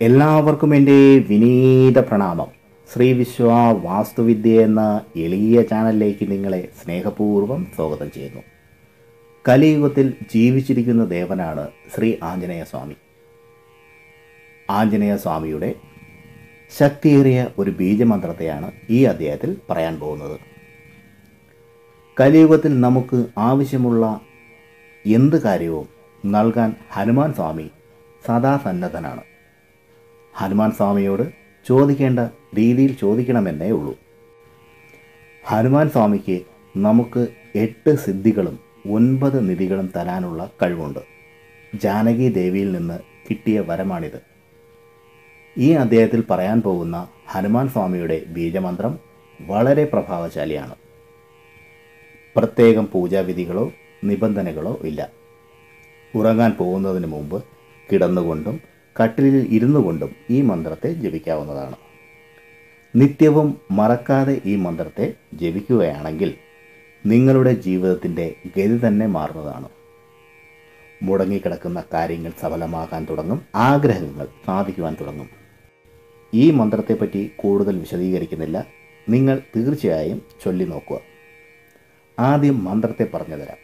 എല്ലാവർക്കും എൻ്റെ വിനീത പ്രണാമം ശ്രീ വിശ്വ വാസ്തുവിദ്യ എന്ന എളിയ ചാനലിലേക്ക് നിങ്ങളെ സ്നേഹപൂർവ്വം സ്വാഗതം ചെയ്യുന്നു കലിയുഗത്തിൽ ജീവിച്ചിരിക്കുന്ന ദേവനാണ് ശ്രീ ആഞ്ജനേയ സ്വാമി ആഞ്ജനേയ സ്വാമിയുടെ ശക്തിയേറിയ ഒരു ബീജമന്ത്രത്തെയാണ് ഈ അധ്യായത്തിൽ പറയാൻ പോകുന്നത് കലിയുഗത്തിൽ നമുക്ക് ആവശ്യമുള്ള എന്ത് കാര്യവും നൽകാൻ ഹനുമാൻ സ്വാമി സദാ സന്നദ്ധനാണ് ഹനുമാൻ സ്വാമിയോട് ചോദിക്കേണ്ട രീതിയിൽ ചോദിക്കണമെന്നേ ഉള്ളൂ ഹനുമാൻ സ്വാമിക്ക് നമുക്ക് എട്ട് സിദ്ധികളും ഒൻപത് നിധികളും തരാനുള്ള കഴിവുണ്ട് ജാനകി ദേവിയിൽ നിന്ന് കിട്ടിയ വരമാണിത് ഈ അധ്യായത്തിൽ പറയാൻ പോകുന്ന ഹനുമാൻ സ്വാമിയുടെ ബീജമന്ത്രം വളരെ പ്രഭാവശാലിയാണ് പ്രത്യേകം പൂജാവിധികളോ നിബന്ധനകളോ ഇല്ല ഉറങ്ങാൻ പോകുന്നതിന് മുമ്പ് കിടന്നുകൊണ്ടും കട്ടിലിൽ ഇരുന്നു കൊണ്ടും ഈ മന്ത്രത്തെ ജപിക്കാവുന്നതാണ് നിത്യവും മറക്കാതെ ഈ മന്ത്രത്തെ ജപിക്കുകയാണെങ്കിൽ നിങ്ങളുടെ ജീവിതത്തിൻ്റെ ഗതി തന്നെ മാറുന്നതാണ് മുടങ്ങിക്കിടക്കുന്ന കാര്യങ്ങൾ സഫലമാകാൻ തുടങ്ങും ആഗ്രഹങ്ങൾ സാധിക്കുവാൻ തുടങ്ങും ഈ മന്ത്രത്തെപ്പറ്റി കൂടുതൽ വിശദീകരിക്കുന്നില്ല നിങ്ങൾ തീർച്ചയായും ചൊല്ലി നോക്കുക ആദ്യം മന്ത്രത്തെ പറഞ്ഞു തരാം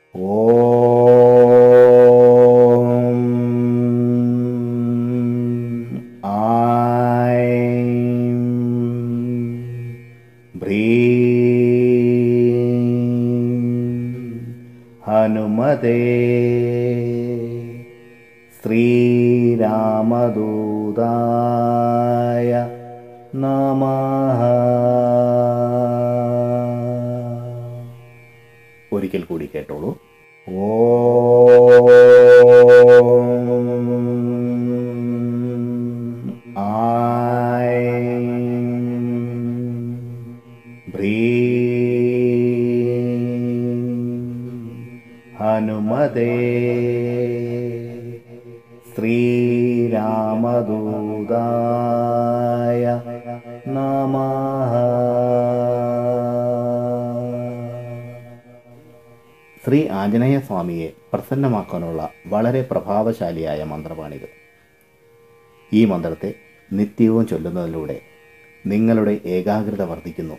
ഓം ഐം ഭ്രീം ഹനുമതേ ശ്രീരാമദൂതായ നമഃ ഒരിക്കൽ കൂടി കേട്ടോളൂ ഓം ഐം ഭ്രീം ഹനുമതേ ശ്രീരാമദൂതായ നമഃ ശ്രീ ആഞ്ജനേയ സ്വാമിയെ പ്രസന്നമാക്കാനുള്ള വളരെ പ്രഭാവശാലിയായ മന്ത്രമാണിത് ഈ മന്ത്രത്തെ നിത്യവും ചൊല്ലുന്നതിലൂടെ നിങ്ങളുടെ ഏകാഗ്രത വർദ്ധിക്കുന്നു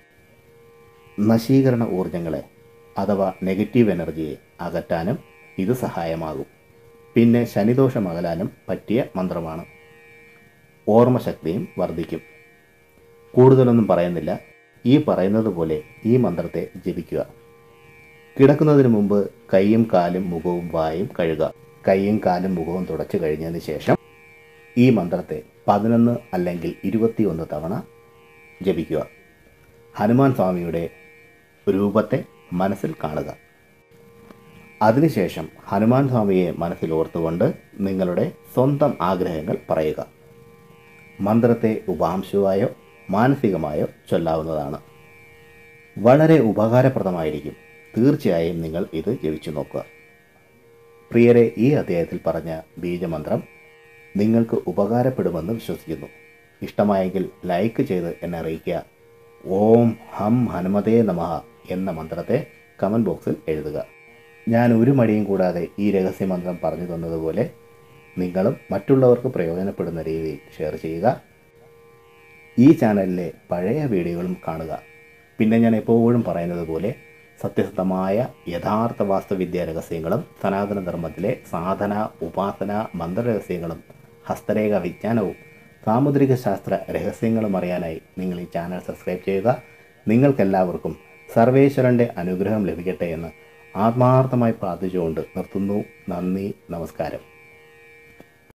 നശീകരണ ഊർജങ്ങളെ അഥവാ നെഗറ്റീവ് എനർജിയെ അകറ്റാനും ഇത് സഹായമാകും പിന്നെ ശനിദോഷം അകലാനും പറ്റിയ മന്ത്രമാണ് ഓർമ്മശക്തിയും വർദ്ധിക്കും കൂടുതലൊന്നും പറയുന്നില്ല ഈ പറയുന്നത് പോലെ ഈ മന്ത്രത്തെ ജപിക്കുക കിടക്കുന്നതിന് മുമ്പ് കൈയും കാലും മുഖവും വായും കഴുകുക കൈയും കാലും മുഖവും തുടച്ചു കഴിഞ്ഞതിന് ശേഷം ഈ മന്ത്രത്തെ പതിനൊന്ന് അല്ലെങ്കിൽ ഇരുപത്തിയൊന്ന് തവണ ജപിക്കുക ഹനുമാൻ സ്വാമിയുടെ രൂപത്തെ മനസ്സിൽ കാണുക അതിനുശേഷം ഹനുമാൻ സ്വാമിയെ മനസ്സിൽ ഓർത്തുകൊണ്ട് നിങ്ങളുടെ സ്വന്തം ആഗ്രഹങ്ങൾ പറയുക മന്ത്രത്തെ ഉപാംശുവായോ മാനസികമായോ ചൊല്ലാവുന്നതാണ് വളരെ ഉപകാരപ്രദമായിരിക്കും തീർച്ചയായും നിങ്ങൾ ഇത് ജപിച്ചു നോക്കുക പ്രിയരെ ഈ അധ്യായത്തിൽ പറഞ്ഞ ബീജമന്ത്രം നിങ്ങൾക്ക് ഉപകാരപ്പെടുമെന്ന് വിശ്വസിക്കുന്നു ഇഷ്ടമായെങ്കിൽ ലൈക്ക് ചെയ്ത് എന്നെ അറിയിക്കുക ഓം ഹം ഹനുമതേ നമഃ എന്ന മന്ത്രത്തെ കമൻറ്റ് ബോക്സിൽ എഴുതുക ഞാൻ ഒരു മടിയും കൂടാതെ ഈ രഹസ്യമന്ത്രം പറഞ്ഞു തന്നതുപോലെ നിങ്ങളും മറ്റുള്ളവർക്ക് പ്രയോജനപ്പെടുന്ന രീതിയിൽ ഷെയർ ചെയ്യുക ഈ ചാനലിലെ പഴയ വീഡിയോകളും കാണുക പിന്നെ ഞാൻ എപ്പോഴും പറയുന്നത് പോലെ സത്യസന്ധമായ യഥാർത്ഥ വാസ്തുവിദ്യാ രഹസ്യങ്ങളും സനാതന ധർമ്മത്തിലെ സാധന ഉപാസന മന്ത്രരഹസ്യങ്ങളും ഹസ്തരേഖ വിജ്ഞാനവും സാമുദ്രിക ശാസ്ത്ര രഹസ്യങ്ങളും അറിയാനായി നിങ്ങൾ ഈ ചാനൽ സബ്സ്ക്രൈബ് ചെയ്യുക നിങ്ങൾക്കെല്ലാവർക്കും സർവേശ്വരൻ്റെ അനുഗ്രഹം ലഭിക്കട്ടെ എന്ന് ആത്മാർത്ഥമായി പ്രാർത്ഥിച്ചുകൊണ്ട് നിർത്തുന്നു നന്ദി നമസ്കാരം